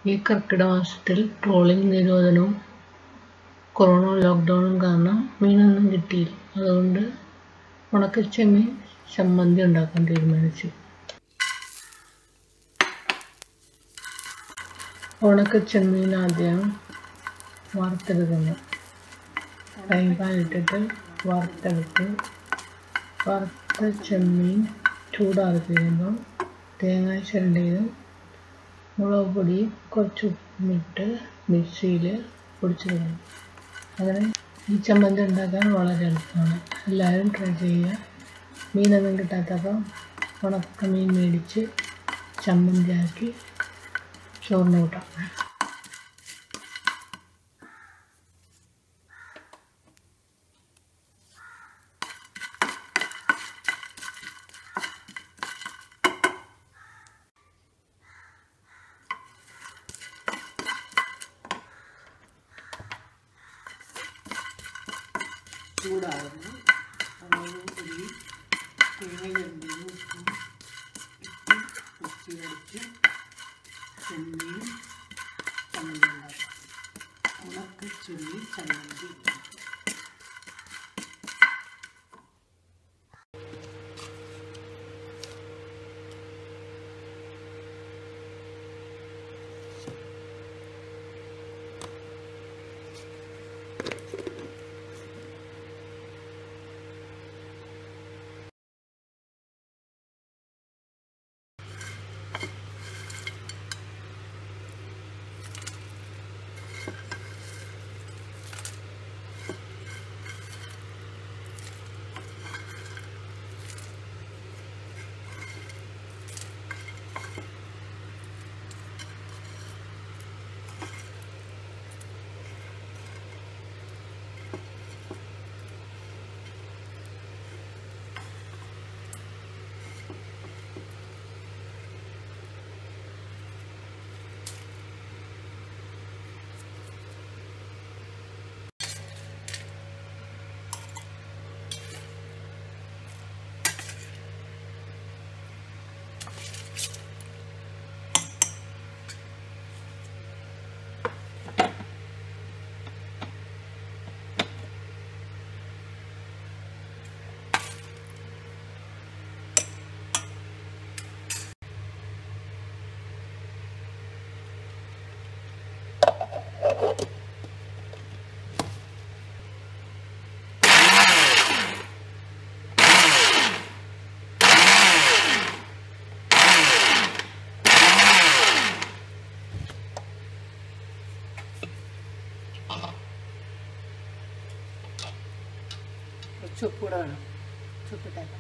ഈ കർക്കിടക മാസത്തിൽ trawling നിരോധനവും corona ലോക്ക്ഡൗണും കാരണം മീനൊന്നും കിട്ടിയില്ല അതുകൊണ്ട് ഉണക്കച്ചെമ്മീൻ ചമ്മന്തി ഉണ്ടാക്കാൻ തീരുമാനിച്ചു ഉണക്കച്ചെമ്മീൻ ആദ്യം വറുത്തെടുക്കുന്നു ഫ്രൈ പാൻ ഇട്ടിട്ട് വറുത്തെടുത്ത് വറുത്ത ചെമ്മീൻ ചൂടാറി കഴിയുമ്പോൾ തേങ്ങ ചിരണ്ടിയതും മുളക് പൊടി കുറച്ച് ഉപ്പിട്ട് മിക്സിയിൽ പൊടിച്ചെടുക്കണം അങ്ങനെ ഈ ചമ്മന്തി ഉണ്ടാക്കാൻ വളരെ എളുപ്പമാണ് എല്ലാവരും ട്രൈ ചെയ്യുക മീനൊന്നും കിട്ടാത്തപ്പോൾ ഉണക്ക മീൻ മേടിച്ച് ചമ്മന്തിയാക്കി ചോറിന് കൂട്ടാം ചൂടാകുന്നു മുളകും പൊടി തേങ്ങ ചെരണ്ടിയും ഉപ്പും ഇട്ട് മിക്സി അടിച്ച് ചെമ്മീൻ ചമ്മന്തി ഉണ്ടാക്കാം ഉണക്ക ചെമ്മീൻ ചമ്മന്തി കുറച്ച് ഉപ്പ് കൂടെ വേണം ചുപ്പിട്ടേക്കാം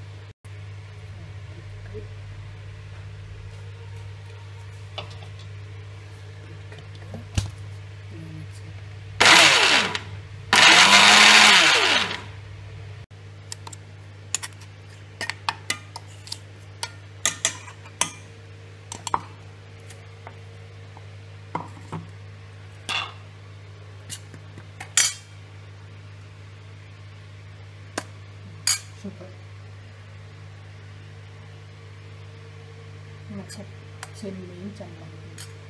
സൂപ്പർ ചെമ്മീൻ ചമ്മന്തി